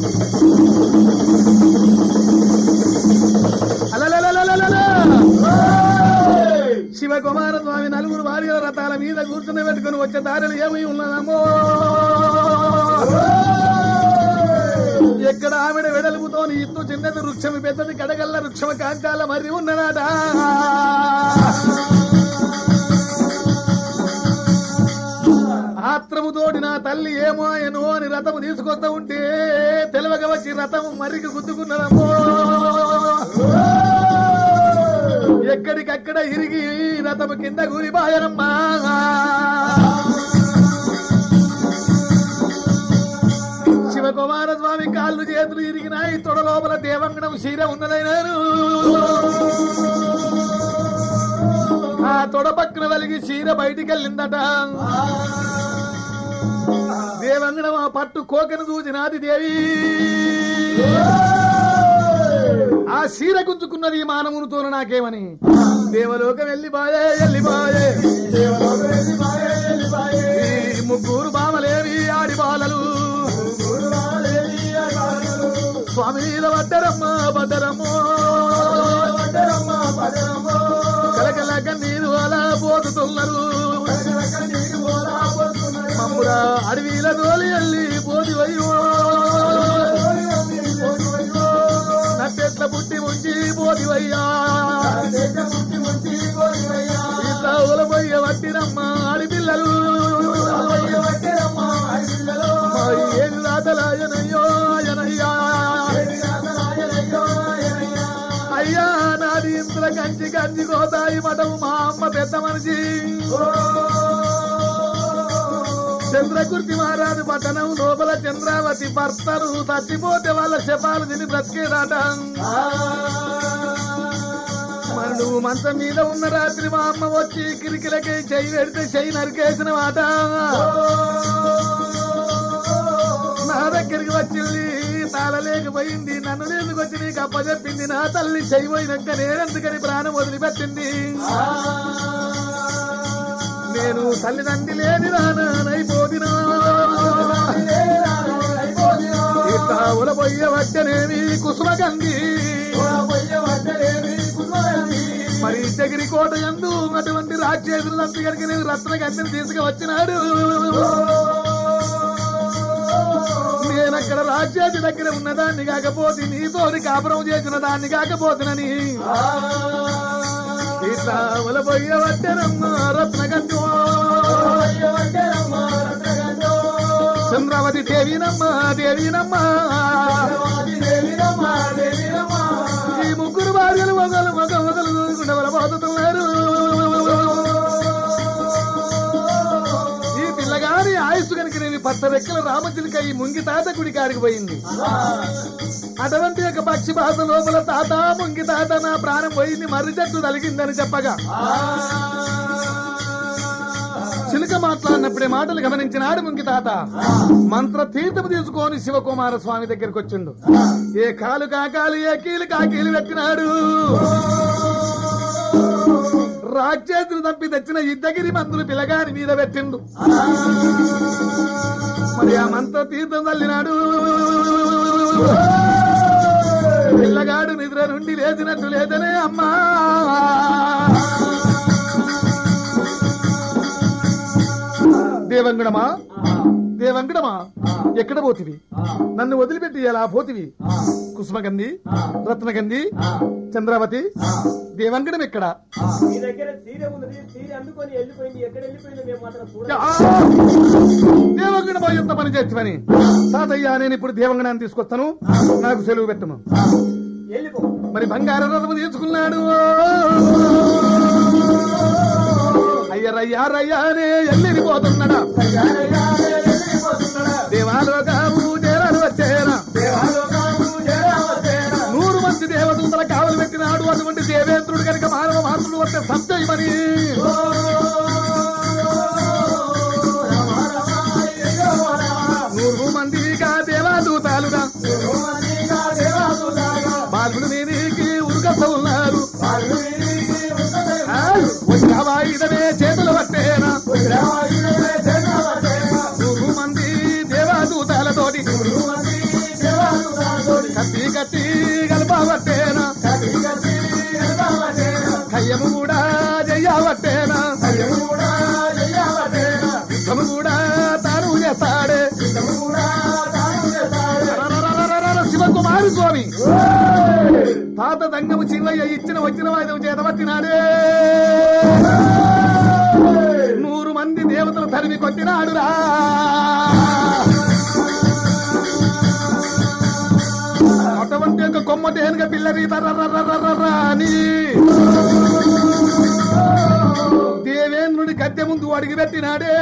అలలలలలలల. శివకుమార స్వామి నలుగురు భార్యల రథాల మీద కూర్చుని పెట్టుకుని వచ్చే దారిలో ఏమై ఉన్నదమ్మో ఎక్కడ ఆవిడ వెడలుపుతోని ఇత్తు చిన్నది వృక్షము పెద్దది కడగల్ల వృక్షమ కాంచాల మరి ఉన్నదాట ఆత్రముతోటి నా తల్లి ఏమో ఆయనో అని రథము తీసుకొస్తా ఉంటే తెలవక వచ్చి రథము మరికి గుద్దుకున్నదమ్మో ఎక్కడికక్కడ ఇరిగి రథము కింద గురిపాయనమ్మా శివకుమార స్వామి కాళ్ళు చేతులు ఇరిగినాయి తొడ లోపల దేవంగణం శీర ఉన్నదైనాను ఆ తొడ పక్కన వెలిగి చీర బయటికి వెళ్ళిందట దేవంగణం ఆ పట్టు కోకను చూసినాది దేవి ఆ చీర గుంజుకున్నది ఈ మానవునితో నాకేమని దేవలోకం వెళ్ళిపోయే వెళ్ళిపోయే ఈ ముగ్గురు బామలేవి ఆడి బాలలు స్వామి మీద పడ్డరమ్మ పడ్డరమ్మో కలకల కన్నీరు అలా పోతున్నారు మమ్మురా అడవిల తోలి వెళ్ళి పోది వయ్యో నట్టెట్ల పుట్టి ముంచి పోది వయ్యా ఇట్లా ఉలబోయ్య వట్టిరమ్మ ఆడిపిల్లలు మా ఏది రాతలాయనయ్యో ఆయనయ్యా అయ్యా నాది ఇంద్ర కంచి కంచి కోతాయి మఠము మా అమ్మ పెద్ద మనిషి చంద్రకుర్తి మహారాజు పట్టణం లోపల చంద్రావతి భర్తరు చచ్చిపోతే వాళ్ళ శపాలు తిని బ్రతికేదాట మరి నువ్వు మంచం మీద ఉన్న రాత్రి మా అమ్మ వచ్చి కిరికిలకి చెయ్యి పెడితే చెయ్యి నరికేసిన మాట నా దగ్గరికి వచ్చింది తాళలేకపోయింది నన్ను లేదుకొచ్చి నీకు అప్పచెప్పింది నా తల్లి చెయ్యి పోయినాక నేనెందుకని ప్రాణం వదిలిపెట్టింది నేను తల్లిదండ్రి లేని రానైపోదినా ఇట్లా ఉలబొయ్య వచ్చనేమి కుసుమగంగి మరి దగ్గరి కోట ఎందు అటువంటి రాక్షసులు దగ్గరికి నేను రత్న గంటను తీసుకువచ్చినాడు నేనక్కడ రాజ్యాది దగ్గర ఉన్నదాన్ని కాకపోతే నీతోని కాపురం చేసిన దాన్ని కాకపోతునని ఇట్లా ఉలబొయ్య వచ్చనమ్మ రత్నగంటు చంద్రావతి దేవినమ్మ దేవినమ్మ ఈ ముగ్గురు భార్యలు మొగలు మొగ మొగలు చూసుకుంటే వలపోతున్నారు ఈ పిల్లగారి ఆయుష్ కనుక నేను పచ్చ రెక్కల రామచిలిక ఈ ముంగి తాత గుడి కాడికి పోయింది అటువంటి యొక్క పక్షి భాష లోపల తాత ముంగి తాత నా ప్రాణం పోయింది మర్రి చెట్టు తలిగిందని చెప్పగా చిలుక మాట్లాడినప్పుడే మాటలు గమనించినాడు ముంగి తాత మంత్ర తీర్థము తీసుకొని శివకుమార స్వామి దగ్గరికి వచ్చిండు ఏ కాలు కాకాలు ఏ కీలు కాకీలు పెట్టినాడు రాక్షసులు తప్పి తెచ్చిన ఇద్దగిరి మందులు పిల్లగాని మీద పెట్టిండు మరి ఆ మంత్ర తీర్థం తల్లినాడు పిల్లగాడు నిద్ర నుండి లేచినట్టు లేదనే అమ్మా దేవంగుడమా దేవంగుడమా ఎక్కడ పోతివి నన్ను వదిలిపెట్టి ఎలా పోతివి కుసుమగంధి రత్నగంధి చంద్రావతి దేవంగుడం ఎక్కడ మీ దగ్గర సీర ఉన్నది సీర అందుకొని వెళ్ళిపోయింది ఎక్కడ వెళ్ళిపోయిందో మేము మాత్రం చూడ దేవంగుడమా ఎంత పని చేర్చమని తాతయ్య నేను ఇప్పుడు దేవంగణాన్ని తీసుకొస్తాను నాకు సెలవు పెట్టము వెళ్ళిపో మరి బంగారు రథము తీసుకున్నాడు అయ్యరయ్యారయ్యానే ఎల్లిపోతున్నాడా దేవాలోకాము చేరాడు వచ్చేరా నూరు మంది దేవదూతల కావలు పెట్టినాడు అటువంటి దేవేంద్రుడు కనుక మానవ మానవుడు వస్తే సంశయమని నూరు మందిగా దేవాదూతాలుగా బాలుడు మీదికి ఉరుకత ఉన్నారు ఆ, వచ్చావా ఇదనే చేతులు పట్టేనా కుమారి స్వామి తాత దంగము చిన్నయ్య ఇచ్చిన వచ్చిన వాయిదం చేతబట్టినాడే నూరు మంది దేవతలు తరిమి కొట్టినాడురా అటువంటి యొక్క కొమ్మ దేనుక పిల్లరి తర్రర్రర్రర్రర్రా అని దేవేంద్రుడి గద్దె ముందు అడిగి పెట్టినాడే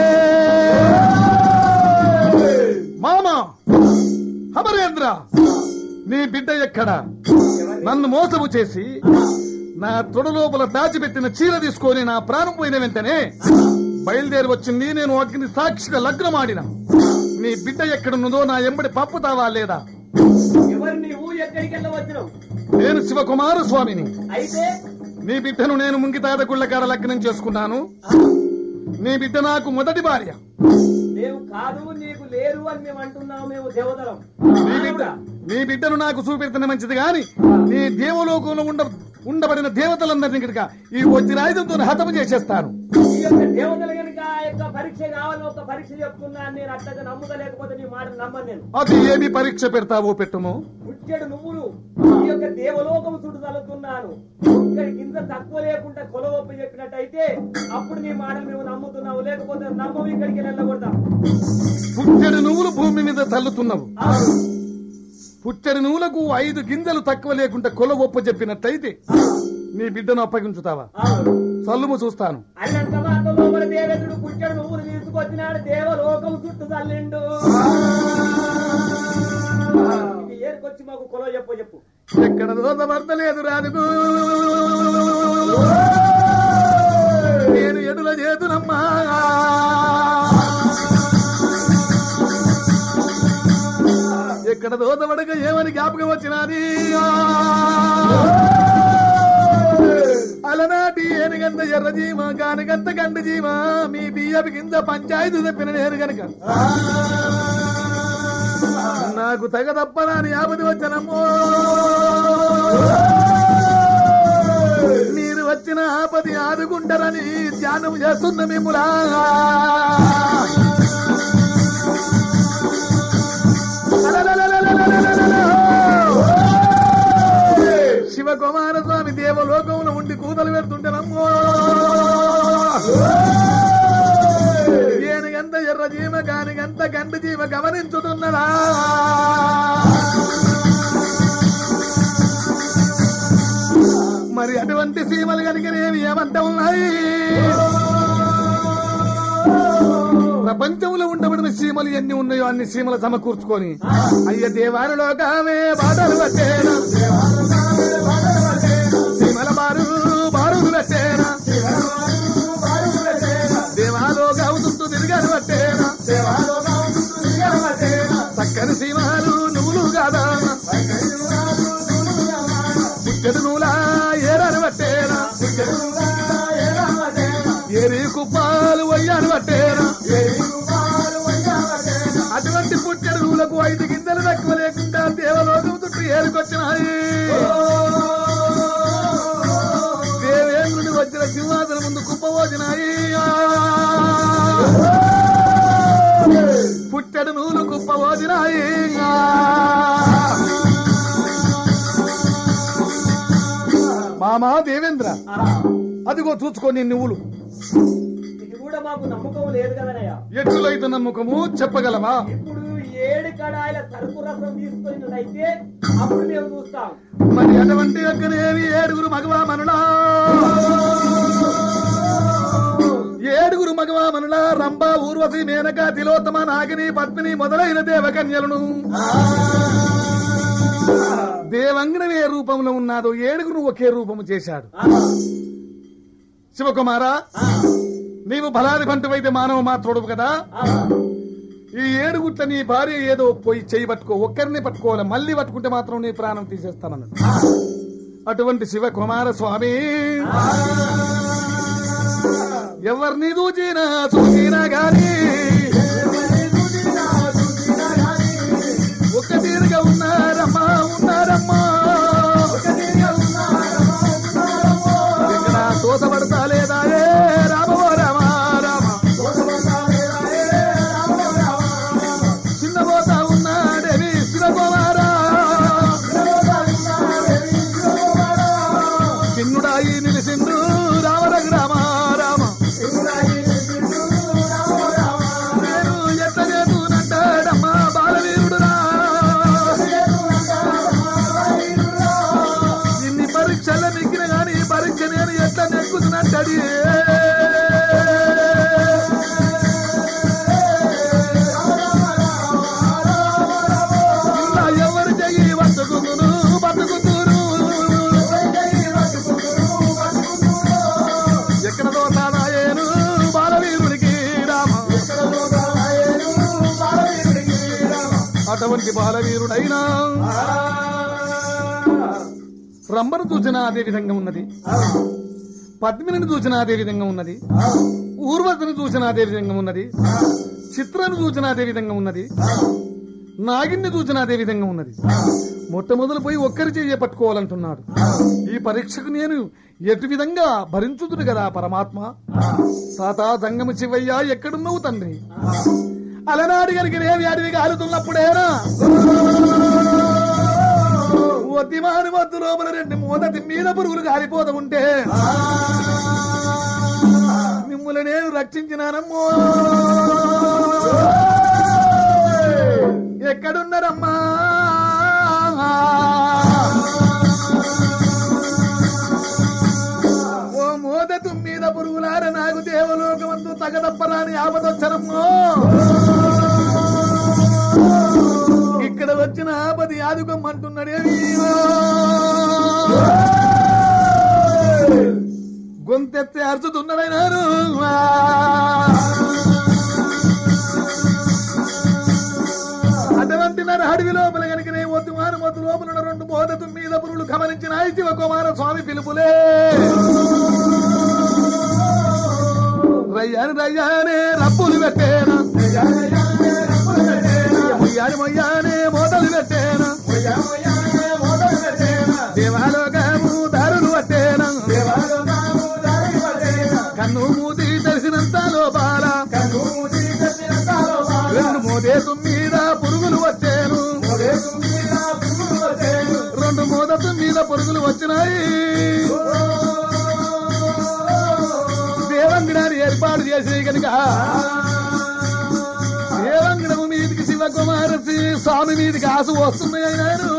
మామ అమరేంద్ర నీ బిడ్డ ఎక్కడ నన్ను మోసము చేసి నా తొడ లోపల దాచిపెట్టిన చీర తీసుకొని నా ప్రాణం పోయిన వెంటనే బయలుదేరి వచ్చింది నేను అగ్ని సాక్షిగా లగ్నమాడిన నీ బిడ్డ ఎక్కడున్నదో నా ఎంబడి పంపుతావా లేదా ఎవరు నీవు ఎక్కడికి వెళ్ళవచ్చినావు నేను శివకుమార స్వామిని అయితే నీ బిడ్డను నేను ముంగితాత గుళ్ళకాడ లగ్నం చేసుకున్నాను నీ బిడ్డ నాకు మొదటి భార్య మేము కాదు నీకు లేరు అని మేము అంటున్నాము మేము దేవతలం నీ బిడ్డ నీ బిడ్డను నాకు చూపెడితేనే మంచిది గాని నీ దేవలోకంలో ఉండ ఉండబడిన దేవతలందరినీ కనుక ఈ వజ్రాయుధంతో హతము చేసేస్తాను ఈ యొక్క దేవతలు కనుక ఆ యొక్క పరీక్ష కావాలని ఒక పరీక్ష చెప్తున్నాను నేను అట్టగా నమ్ముతలేకపోతే నీ మాట నమ్మను నేను అది ఏమి పరీక్ష పెడతావో పెట్టుము ముచ్చడు నువ్వులు ఈ యొక్క దేవలోకం చుట్టూ తలుతున్నాను ఒక్కడి కింద తక్కువ లేకుండా కొలవొప్పి చెప్పినట్టయితే అప్పుడు నీ మాటలు మేము నమ్ముతున్నావు లేకపోతే నమ్మము ఇక్కడికి వెళ్ళకూడదాం పుట్టెడు నువ్వులు భూమి మీద చల్లుతున్నావు పుట్టెడు నువ్వులకు ఐదు గింజలు తక్కువ లేకుండా కొల ఒప్ప చెప్పినట్టయితే నీ బిడ్డను అప్పగించుతావా చల్లుము చూస్తాను అన్నంత మాత్రం లోపల దేవేంద్రుడు పుట్టడు నువ్వులు తీసుకొచ్చినాడు దేవలోకం చుట్టూ తల్లిండు ఇది ఏరుకొచ్చి మాకు కొలవ చెప్పు చెప్పు ఎక్కడ దోసపడతలేదు రాజుకు నేను ఎడుల చేతునమ్మా ఎక్కడ దోసపడక ఏమని జ్ఞాపకం వచ్చినది అలనాటి ఏనుగంత ఎర్ర జీమ గానగంత గంట జీమ మీ బియ్యపు కింద పంచాయతీ తప్పిన నేను గనక నాకు తగ తప్పనని యాపది వచ్చనమ్మో మీరు వచ్చిన ఆపది ఆదుకుంటారని ధ్యానం చేస్తున్న మిమ్ములా శివకుమార స్వామి దేవలోకంలో ఉండి కూతలు పెడుతుంటానమ్మో ఏనుగంత ఎర్ర జీవ కానిగంత గంట జీవ గమనించుతున్నదా మరి అటువంటి సీమలు కనుకనేవి ఏమంట ఉన్నాయి ప్రపంచంలో ఉండబడిన సీమలు ఎన్ని ఉన్నాయో అన్ని సీమలు సమకూర్చుకొని అయ్య దేవాలలోకమే బాటలు పట్టేనా సీమల బారు బారులు పెట్టేనా దేవాలోక అవుతుంటూ తిరిగాను పట్టేనా చక్కని సీమాలు నువ్వులు కాదా బుక్కడు నూలా ఏరాను పట్టేనా ఏరి కుప్పాలు వయ్యాను పట్టేనా అటువంటి పుట్టెడు నూలకు ఐదు గింజలు తక్కువ లేకుండా దేవలోకం చుట్టూ ఏరుకొచ్చినాయి దేవేంద్రుడు వచ్చిన సింహాసనం ముందు కుప్పబోసినాయి పుట్టెడు నూలు కుప్పబోసినాయి మామా దేవేంద్ర అదిగో చూసుకోని నువ్వులు ఇది కూడా మాకు నమ్మకం లేదు కదనయ్యా ఎట్లయితే నమ్మకము చెప్పగలవా ఇప్పుడు ఏడు కడాయిల సరుకు రసం తీసుకున్నట్టయితే అప్పుడు మేము చూస్తాం మరి అటువంటి యొక్కనేవి ఏడుగురు మగవామనులా ఏడుగురు మగవామనులా రంభ ఊర్వశి మేనక తిలోత్తమ నాగిని పద్మిని మొదలైన దేవకన్యలను దేవంగనం ఏ రూపంలో ఉన్నాదో ఏడుగురు ఒకే రూపము చేశాడు శివకుమారా నీవు బలాది పంటువైతే మానవ మాత్రుడు కదా ఈ ఏడుగుట్ల నీ భార్య ఏదో పోయి చేయి పట్టుకో ఒక్కరిని పట్టుకోవాలి మళ్ళీ పట్టుకుంటే మాత్రం నీ ప్రాణం తీసేస్తామన్నాడు అటువంటి శివ కుమార స్వామి ఎవరిని చూచినా చూచినా గాని ఒక్క తీరుగా ఉన్నారమ్మా ఉన్నారమ్మా ఇక్కడ తోసపడతా లేదా ఏ రామో రామా రామ చిన్నబోతా ఉన్నాడేవి శివకుమారా అటువంటి బాలవీరుడైనా రంభను చూచినా అదే విధంగా ఉన్నది పద్మిని చూచినా అదే విధంగా ఉన్నది ఊర్వశిని చూచినా అదే విధంగా ఉన్నది చిత్రను చూచినా అదే విధంగా ఉన్నది నాగిన్ని చూచినా అదే విధంగా ఉన్నది మొట్టమొదలు పోయి ఒక్కరి చేయ పట్టుకోవాలంటున్నాడు ఈ పరీక్షకు నేను ఎటు విధంగా భరించుదును కదా పరమాత్మ తాత జంగము శివయ్య ఎక్కడున్నావు తండ్రి అలనాడు కలిగినేవి అడవి కాలుతున్నప్పుడేనా ఒత్తిమాని వద్దు లోపల రెండు మొదటి మీద పురుగులు కాలిపోతూ ఉంటే మిమ్మల్ని నేను రక్షించినానమ్మో ఎక్కడున్నారమ్మా ఓ మోద తుమ్మీద పురుగులార నాకు దేవలోకమందు తగదప్పరాని ఆపదొచ్చరమ్మో ఇక్కడ వచ్చిన ఆపది ఆదుకోమంటున్నాడేమి గొంతెత్తి అరుచుతున్నాడైనారు అటువంటి నర అడవి లోపల కనుకనే వద్దు మారు వద్దు లోపల ఉన్న రెండు బోధతు మీద పురులు గమనించిన శివ కుమార స్వామి పిలుపులే రయ్యాని రయ్యానే రప్పులు పెట్టేనా మొయ్యాని మొయ్యానే మోతలు పెట్టేనా దేవాలోకము దారులు పట్టేనా కన్ను మూతి తెలిసినంత లోపాల రెండు మోదేశం మీద పురుగులు వచ్చాను రెండు మోదతం మీద పురుగులు వచ్చినాయి దేవంగిడాన్ని ఏర్పాటు చేసి కనుక దేవంగిడము మీదికి శివకుమార స్వామి మీదికి ఆశ వస్తున్నాయి అన్నారు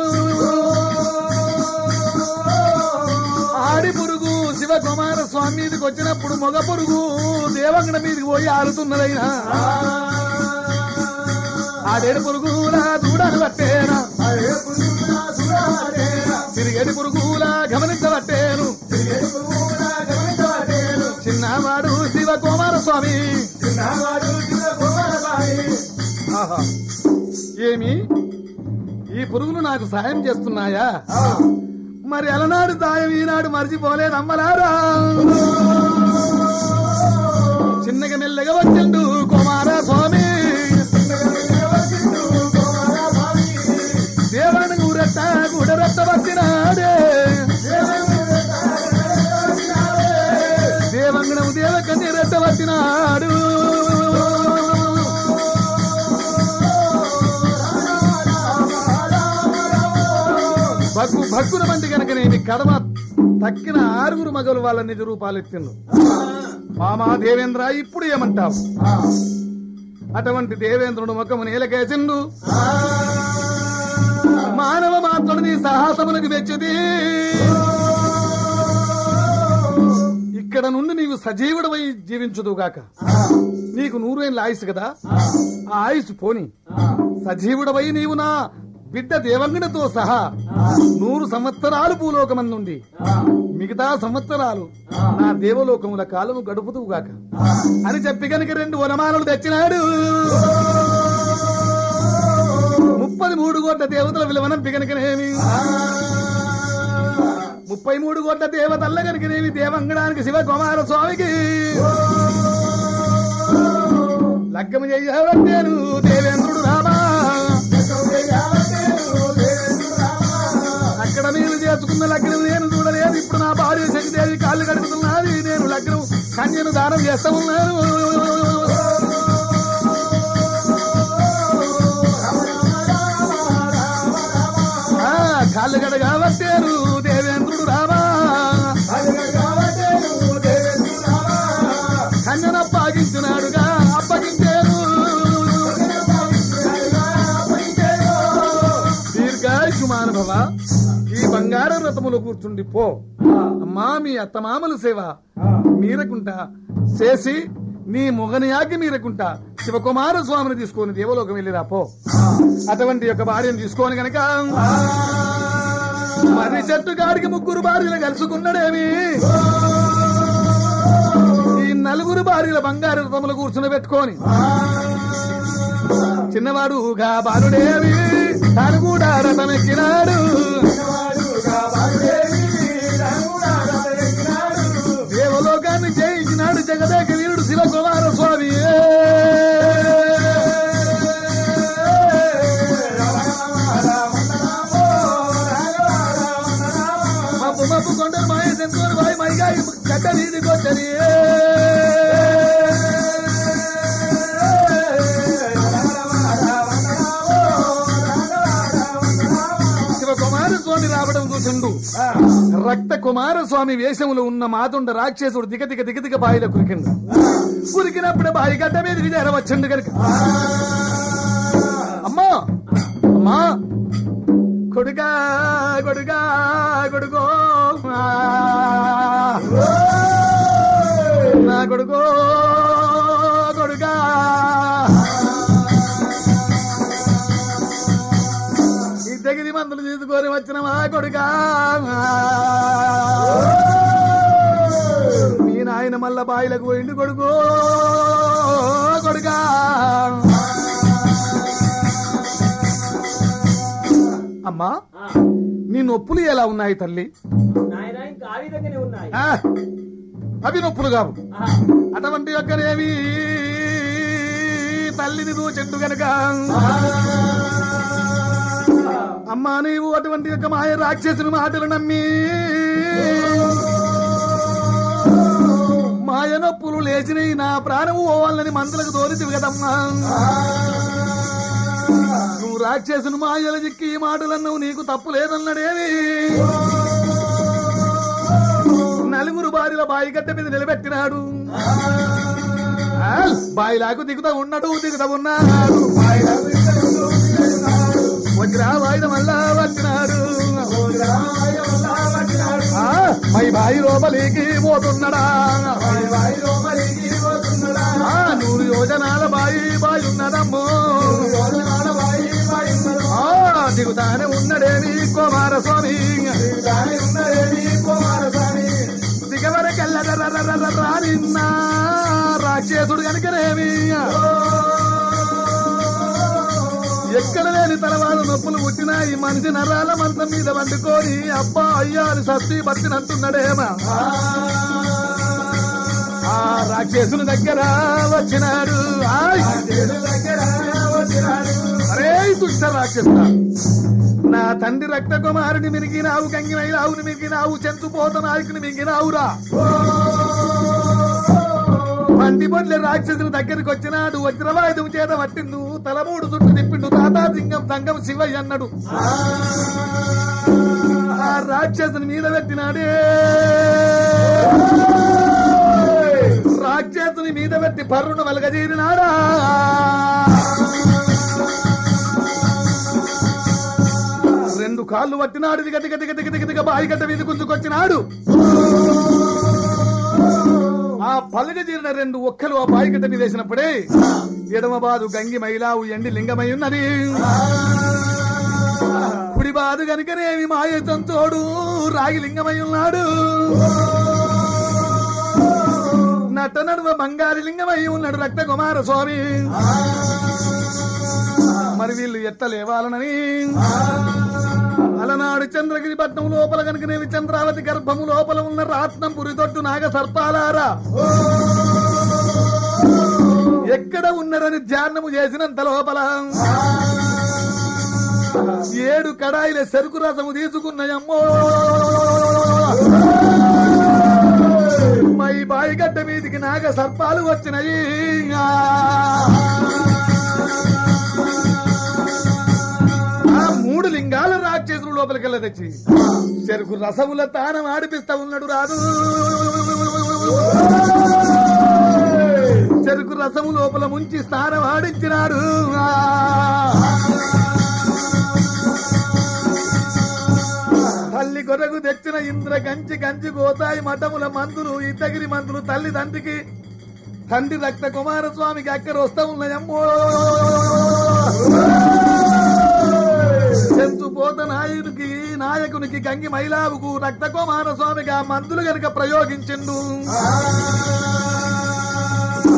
ఆడి పురుగు శివకుమార స్వామి మీదకి వచ్చినప్పుడు మగ పురుగు దేవంగడ మీదకి పోయి ఆడుతున్నదైనా ఆడేడు పురుగులా దూడను పట్టేనా తిరిగేటి పురుగులా గమనించబట్టేను చిన్నవాడు శివ కుమార స్వామి ఆహా. ఏమి ఈ పురుగులు నాకు సాయం చేస్తున్నాయా మరి అలనాడు సాయం ఈనాడు మర్చిపోలేదు అమ్మలారా చిన్నగా మెల్లగా వచ్చిండు కుమార స్వామి దేవాని ఊరట్ట గుడరట్ట వచ్చినాడే దేవంగణము దేవకన్య రెట్ట వచ్చినాడు భగ్గు భగ్గున మంది కనుక నేను కడమ తక్కిన ఆరుగురు మగలు వాళ్ళ నిజ రూపాలు ఎత్తిండు మామా దేవేంద్ర ఇప్పుడు ఏమంటావు అటువంటి దేవేంద్రుడు ముఖము నేలకేసిండు మానవ మాత్రుడు నీ సాహసములకు మెచ్చుది ఇక్కడ నుండి నీవు సజీవుడవై జీవించుదుగాక నీకు నూరేళ్ళ ఆయుసు కదా ఆ ఆయుసు పోని సజీవుడవై నీవు నా బిడ్డ దేవంగుడితో సహా నూరు సంవత్సరాలు భూలోకమందుండి మిగతా సంవత్సరాలు నా దేవలోకముల కాలము గడుపుతుగాక అని చెప్పి కనుక రెండు వనమాలలు తెచ్చినాడు ముప్పది మూడు కోట్ల దేవతల విలువనం పిగనకనేమి ముప్పై మూడు కోట్ల దేవతల్ల కనుకనేమి దేవంగడానికి శివ కుమార స్వామికి లగ్గము చేయవట్టేను దేవేంద్రుడు రామా అక్కడ నేను చేసుకున్న లగ్నం నేను చూడలేదు ఇప్పుడు నా భార్య శక్తిదేవి కాళ్ళు కడుగుతున్నది నేను లగ్నం కన్యను దానం చేస్తా ఉన్నాను ఆ, కాళ్ళు గడగా వచ్చారు దేవేంద్రుడు రామా కన్యను అప్పగించినాడుగా అప్పగించారు దీర్ఘాయుష్మానుభవ ఈ బంగారు రథములో కూర్చుండి పో అమ్మా మీ అత్తమామల సేవ మీరకుంటా చేసి నీ మొగనియాకి మీరకుంటా శివకుమార స్వామిని తీసుకొని దేవలోకం వెళ్ళిరా పో అటువంటి యొక్క భార్యను తీసుకొని గనక మరి చెట్టు కాడికి ముగ్గురు భార్యలు కలుసుకున్నాడేమి ఈ నలుగురు భార్యల బంగారు రథములు కూర్చుని పెట్టుకొని చిన్నవాడు గా బాలుడేవి తాను కూడా రథమెక్కినాడు దేవలోకాన్ని జయించినాడు జగదేక వీరుడు శివ కుమార స్వామి మబ్బు మబ్బు కొండలు మాయ సెంతూరు బాయి మైగా గడ్డ నీదికొచ్చని శివ కుమార స్వామి రావడం చూసిండు రక్త కుమార స్వామి వేషములో ఉన్న మాతుండ రాక్షసుడు దిగ దిగ దిగ దిగ బాయిలో కురికిండు కురికినప్పుడు బాయి గడ్డ మీదకి చేరవచ్చండు కనుక అమ్మా అమ్మా కొడుకా కొడుకా కొడుకో నా కొడుకో కొడుకా ఈ దగ్గరి మందులు తీసుకొని వచ్చిన మా కొడుకా మీ నాయన మల్ల బాయిలకు పోయిండు కొడుకో కొడుకా అమ్మా ఆ, నీ నొప్పులు ఎలా ఉన్నాయి తల్లి నాయన ఇంకా ఆ విధంగానే ఉన్నాయి ఆ, అవి నొప్పులు కావు ఆ, అటువంటి యొక్కనేవి తల్లిని దూచెట్టు గనక అమ్మా నీవు అటువంటి యొక్క మాయ రాక్షసుని మాటలు నమ్మి మాయ నొప్పులు లేచినవి నా ప్రాణము పోవాలని మందులకు తోరితివి కదమ్మా నువ్వు రాక్షసుని మాయల చిక్కి ఈ మాటలన్నావు నీకు తప్పు లేదన్నాడేమి నలుగురు భార్యల బాయి గడ్డ మీద నిలబెట్టినాడు ఆ, బాయిలాకు దిగుతా ఉన్నాడు దిగుతా ఉన్నాడు వజ్రా వాయిదం వల్ల వచ్చినాడు ఆ, మై బాయి లోపలికి పోతున్నాడా ఆ, నూరు యోజనాల బాయి బాయి ఉన్నదమ్మో ఆ, దిగుతానే ఉన్నడేమి కుమారస్వామి దిగవరకెళ్ళరా నిన్న రాక్షసుడు కనుకనేమి ఎక్కడ లేని తలవాడు నొప్పులు పుట్టినా ఈ మనిషి నరాల మంచం మీద వండుకొని అబ్బా అయ్యా అని సస్తి బతినంటున్నాడేమా ఆ రాక్షసుని దగ్గర వచ్చినాడు ఆయ్. అరే దుష్ట రాక్షసుడ నా తండ్రి రక్త కుమారుని మిరిగినావు గంగిమైనావుని మిరిగినావు చెంచుపోత నాయకుని మింగినావురా పండి పొట్ల రాక్షసుని దగ్గరికి వచ్చినాడు వజ్రవాయుధం చేత పట్టిండు తలమూడు చుట్టూ తిప్పిండు తాతా సింగం సంగం శివయ్య అన్నాడు ఆ రాక్షసుని మీద పెట్టినాడే రాక్షసుని మీద పెట్టి పర్రును వెలగజీరినాడా రెండు కాళ్ళు పట్టినాడు దిగ దిగ దిగ దిగ దిగ దిగ బాయిగడ్డ మీద గుంజుకొచ్చినాడు ఆ పలక తీరిన రెండు ఒక్కలు ఆ బాయిగడ్డ మీద వేసినప్పుడే ఎడమ బాదు గంగి మైలావు ఎండి లింగమై ఉన్నది కుడి బాదు గనుకనేమి మాయ తంతోడు రాగి లింగమై ఉన్నాడు నట నడుమ బంగారు లింగమై ఉన్నాడు రక్త కుమార స్వామి మరి వీళ్ళు ఎట్ట లేవాలనని అలనాడు చంద్రగిరి పట్నం లోపల కనుకనేవి చంద్రావతి గర్భము లోపల ఉన్న రాత్నం పురితొట్టు నాగ సర్పాలారా ఎక్కడ ఉన్నారని ధ్యానము చేసినంత లోపల ఏడు కడాయిల చెరుకు రసము తీసుకున్నాయమ్మో మై బాయిగడ్డ మీదికి నాగ సర్పాలు వచ్చినాయి ఆ మూడు లింగాల రాక్షసులు లోపలికెళ్ళ తెచ్చి చెరుకు రసముల తానం ఆడిపిస్తా ఉన్నాడు రాదు చెరుకు రసము లోపల ముంచి స్నానం ఆడించినాడు తల్లి కొరకు తెచ్చిన ఇంద్ర కంచి కంచి గోతాయి మఠముల మందులు ఇద్దగిరి మందులు తల్లి తండ్రికి తండ్రి రక్త కుమారస్వామికి అక్కడ వస్తా ఉన్నాయమ్మో పోత నాయుడికి నాయకునికి గంగి మైలావుకు రక్త కుమారస్వామిగా మందులు గనుక ప్రయోగించిండు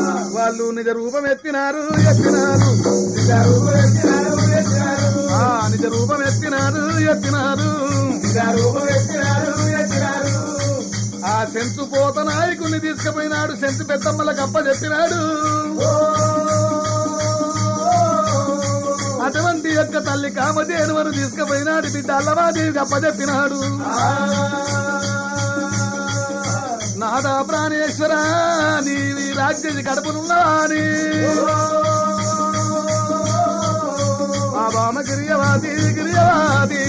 వాళ్ళు నిజ రూపం ఎత్తినారు ఎత్తినారు ఆ నిజ రూపం ఎత్తినారు ఎత్తినారు ఆ సెంచు పోత నాయకుని తీసుకుపోయినాడు సెంచు పెద్దమ్మలకు అప్ప చెప్పినాడు అటువంటి యొక్క తల్లి కామధేనువను తీసుకుపోయినాడు బిడ్డ అల్లవాదేవికి అప్ప చెప్పినాడు నాదా ప్రాణేశ్వర నీవి రాజ్యది కడుపునున్నాని ఆ బామ గిరియవాది గిరియవాది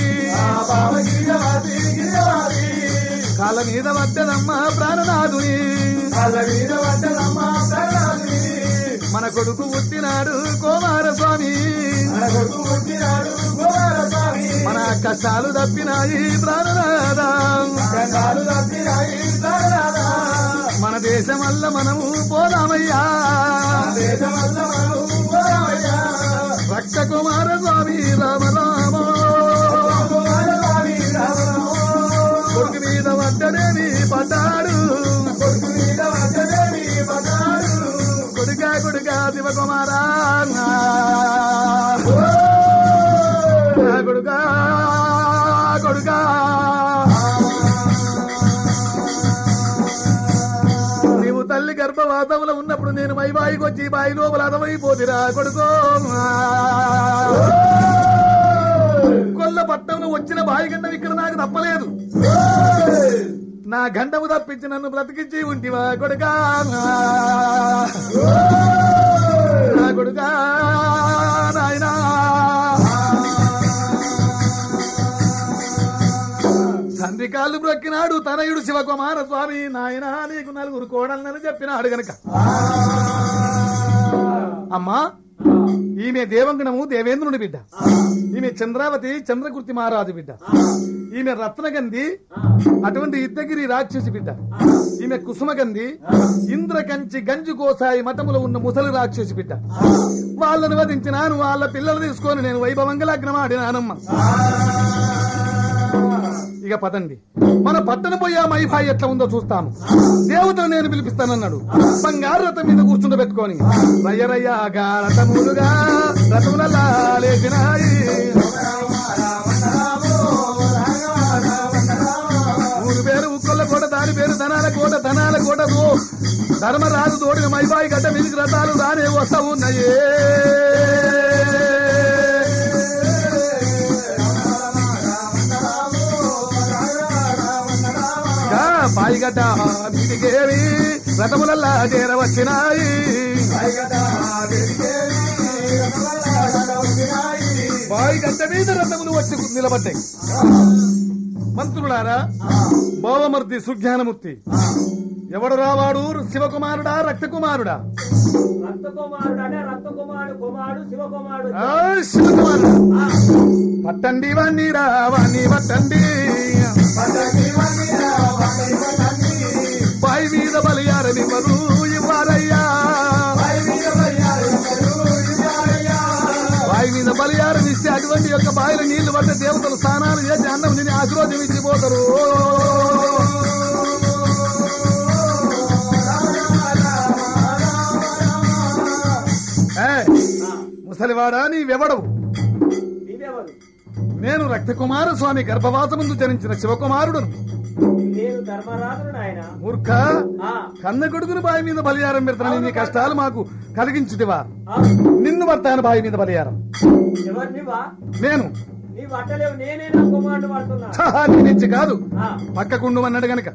కాళ్ళ మీద వద్దదమ్మ ప్రాణనాథుని మన కొడుకు పుట్టినాడు కుమారస్వామి మన కష్టాలు తప్పినాయి ప్రాణనాథ మన దేశం వల్ల మనము పోదామయ్యా రక్త కుమార స్వామి రామ రామ కొడుకు మీద వద్దడేమి పడ్డాడు కొడుక కొడుక శివకుమారా కొడుక కొడుక నీవు తల్లి గర్భవాతంలో ఉన్నప్పుడు నేను మై బాయికి వచ్చి బాయి లోపల అదమైపోతిరా కొడుకో కొల్ల పట్టణంలో వచ్చిన బాయి గండం ఇక్కడ నాకు తప్పలేదు నా గండము తప్పించి నన్ను బ్రతికించి ఉంటివా కొడుకా నా కొడుకా నాయనా తండ్రి కాళ్ళు బ్రొక్కినాడు తనయుడు శివకుమార స్వామి నాయనా నీకు నలుగురు కోడళ్ళని చెప్పినాడు గనక అమ్మా ఈమె దేవంగణము దేవేంద్రుని బిడ్డ ఈమె చంద్రావతి చంద్రకుర్తి మహారాజు బిడ్డ ఈమె రత్నగంధి అటువంటి యుద్ధగిరి రాక్షసి బిడ్డ ఈమె కుసుమగంధి ఇంద్రకంచి గంజు కోసాయి మఠములో ఉన్న ముసలి రాక్షసి బిడ్డ వాళ్ళను వధించినాను వాళ్ళ పిల్లలు తీసుకొని నేను వైభవంగా లగ్నం ఆడినానమ్మ ఇక పదండి మన పట్టణ పోయే మైఫాయి ఎట్లా ఉందో చూస్తాము దేవతలు నేను పిలిపిస్తానన్నాడు బంగారు రథం మీద కూర్చుండ పెట్టుకొని రయ్య రయ్యగా రథములుగా రథములలా లేచినాయి ఊరు పేరు ఉక్కొల్ల కోట దాని పేరు ధనాల కోట ధనాల కోట దో ధర్మరాజు తోడిన మైబాయి గడ్డ మీదికి రథాలు రానే వస్తా ఉన్నాయే గా బాయిగడ్డ మీదికేవి రథములల్లా చేరవచ్చినాయి బాయిగడ్డ మీద రథములు వచ్చి నిలబడ్డాయి మంత్రులారా భోవమూర్తి సుజ్ఞానమూర్తి ఎవడు రావాడు శివకుమారుడా రక్తకుమారుడా రక్త కుమారుడు అంటే రక్త కుమారుడు కుమారుడు శివ కుమారుడు ఆ, శివకుమారుడు పట్టండి వాణ్ణి రా వాణ్ణి పట్టండి బాయి మీద బలియారని మరు ఇవ్వారయ్యా బాయి మీద బలియారం ఇస్తే అటువంటి యొక్క బాయిల నీళ్లు పట్ట దేవతలు స్నానాలు చేసి అన్నం తిని ఆశీర్వదించిపోతారు ఏయ్, ముసలివాడా నీవెవడవు నీవెవరు నేను రక్తకుమార స్వామి గర్భవాసముందు జనించిన శివకుమారుడును నేను ధర్మరాజును నాయన మూర్ఖ ఆ, కన్న కొడుకును బావి మీద బలియారం పెడతాను నీ కష్టాలు మాకు కలిగించుటివా ఆ, నిన్ను పడతాను బావి మీద బలియారం ఎవరు నీవా నేను నీ పట్టలేవు నేనే నా కుమారుడు పడుతున్నా ఛహా, నీ నుంచి కాదు ఆ, పక్కకుండు అన్నాడు గనక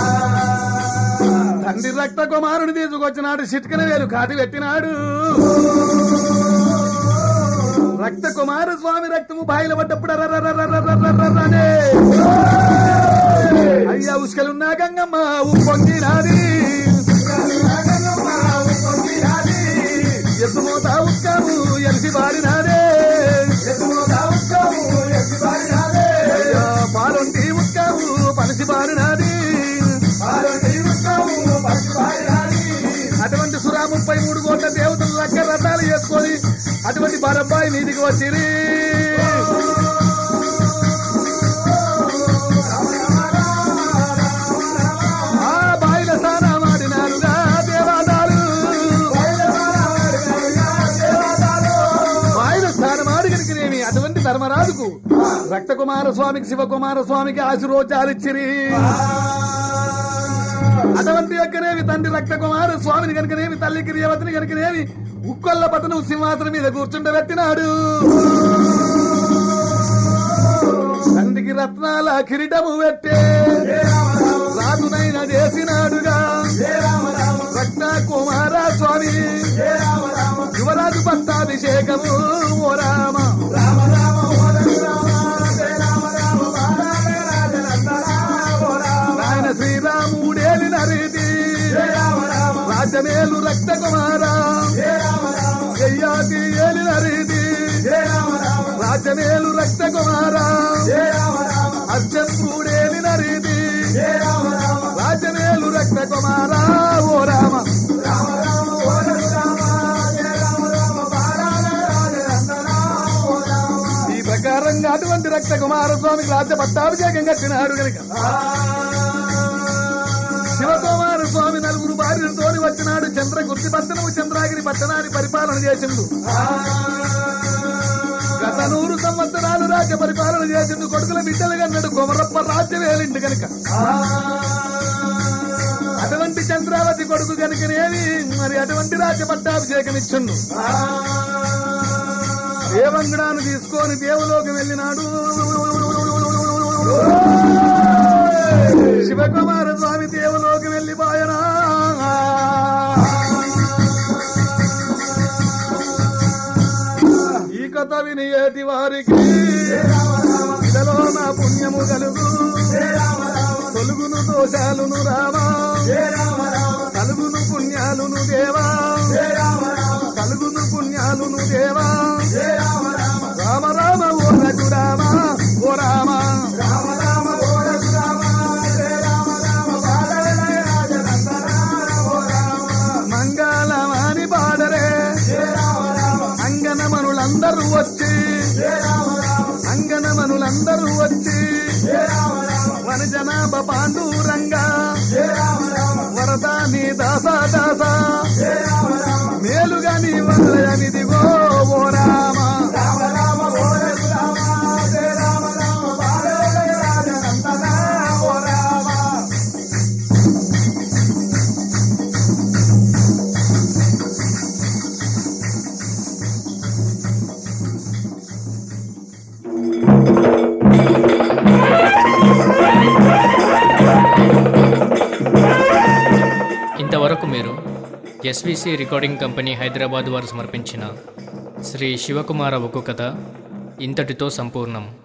తండ్రి రక్త కుమారుని తీసుకొచ్చినాడు చిట్కన వేలు కాటి పెట్టినాడు రక్త కుమార స్వామి రక్తము బాయిల పడ్డప్పుడు అరరరరరరరరరనే. అయ్యా ఉసుకలున్నా గంగమ్మ ఉప్పొంగినాది ఎత్తుమోత ఉత్కము ఎలిసి బారినాదే అయ్యా పాలొంటి ఉత్కము పలిసి బారినాది అటువంటి సురా ముప్పై మూడు కోట్ల దేవతలు లక్క రథాలు చేసుకొని అటువంటి బరబ్బాయి మీదికి వచ్చిరి ఆ బాయిల స్నానమాడినారుగా దేవాదాలు బాయిల స్నానమాడి కనుకనేమి అటువంటి ధర్మరాజుకు రక్తకుమార స్వామికి శివకుమార స్వామికి ఆశీర్వచాలిచ్చిరి అటువంటి యొక్కనేవి తండ్రి రక్తకుమార స్వామిని కనుకనేవి తల్లి గిరియవతిని కనుకనేవి ఉక్కొల్ల పతను సింహాసనం మీద కూర్చుంట పెట్టినాడు తండ్రికి రత్నాల కిరీటము పెట్టే రాజునైన చేసినాడుగా రక్త కుమార స్వామి యువరాజు పట్టాభిషేకము ఓ రామ నాయన శ్రీరాముడేలి నరీతి రాజమేలు రక్త కుమార అయ్యాది ఏలి నరీతి రాజమేలు రక్త కుమార అర్జన్పుడేలి నరీతి రాజమేలు రక్త కుమార ఓ రామ ఈ ప్రకారంగా అటువంటి రక్త కుమారస్వామికి రాజ్య పట్టాభిషేకం కట్టినాడు కనుక శివకుమార స్వామి నలుగురు భార్యలతోని వచ్చినాడు చంద్ర గుర్తి పట్టణము చంద్రాగిరి పట్టణాన్ని పరిపాలన చేసిండు గత నూరు సంవత్సరాలు రాజ్య పరిపాలన చేసిండు కొడుకుల బిడ్డలు కన్నాడు కొమరప్ప రాజ్యం వేలిండు కనుక అటువంటి చంద్రావతి కొడుకు కనుకనేవి మరి అటువంటి రాజ్య పట్టాభిషేకం ఇచ్చిండు దేవంగడాను తీసుకొని దేవులోకి వెళ్ళినాడు శివకుమార స్వామి దేవులోకి వెళ్ళిపోయనా ఈ కథ వినియేటి వారికి ఇదలో నా పుణ్యము కలుగు తొలుగును దోషాలును రామా కలుగును పుణ్యాలును దేవా కలుగును పుణ్యాలును దేవా రామ రామ ఓ రఘు రామ ఓ రామ మంగళమాని పాడరే అంగనమనులందరూ వచ్చి అంగనమనులందరూ వచ్చి వనజనాభ పాండూరంగా వరదాని దాస దాస మేలుగా నీ వల్లయనిదిగో ఓ రామ ఇంతవరకు మీరు ఎస్విసి రికార్డింగ్ కంపెనీ హైదరాబాద్ వారు సమర్పించిన శ్రీ శివకుమార ఒక్కు కథ ఇంతటితో సంపూర్ణం